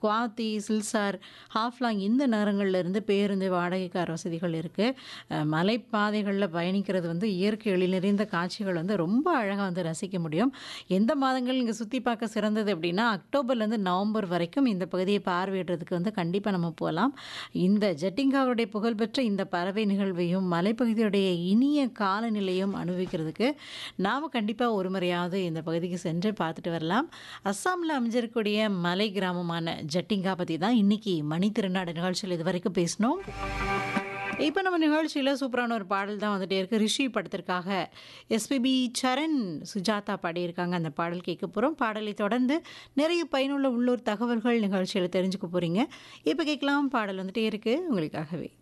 குவாத்தி, சில்சார், ஹாஃப்லாங் இந்த நகரங்கள்ல இருந்து பேருந்து, வாடகை கார் வசதிகள் இருக்கு. அ மலைப்பாதைகள்ல பயணிக்கிறது வந்து இயற்கை எழில் நிறைந்த காட்சிகள் வந்து ரொம்ப அழகா வந்து ரசிக்க முடியும். எந்த மாதங்கள் இங்க சுத்தி பார்க்க சிறந்தது அப்படின்னா, அக்டோபர்லேருந்து நவம்பர் வரைக்கும் இந்த பகுதியை பார்வையிடுறதுக்கு வந்து கண்டிப்பா நம்ம போலாம். இந்த ஜட்டிங்காவுடைய புகழ்பெற்ற இந்த பறவை நிகழ்வையும், மலைப்பகுதியுடைய இனிய காலநிலையும் அனுபவிக்கிறதுக்கு நாம கண்டிப்பா ஒரு முறையாவது இந்த பகுதிக்கு சென்று பார்த்துட்டு வரலாம். அஸ்ஸாம்ல அமைஞ்சிருக்கக்கூடிய மலை கிராமமான ஜட்டிங்கா பத்தி தான் இன்னைக்கு மணித்திருநாடு நிகழ்ச்சியில இதுவரைக்கும் பேசினோம். இப்ப நம்ம நிகழ்ச்சியில சூப்பரான ஒரு பாடல் தான் வந்துட்டே இருக்கு. ரிஷி படத்திற்காக எஸ்பிபி சரண், சுஜாதா பாடியிருக்காங்க. அந்த பாடல் கேட்க போறோம். பாடலை தொடர்ந்து நிறைய பயனுள்ள உள்ளூர் தகவல்கள் நிகழ்ச்சியில தெரிஞ்சுக்க போறீங்க. இப்ப கேட்கலாம் பாடல் வந்துட்டே இருக்கு உங்களுக்காகவே.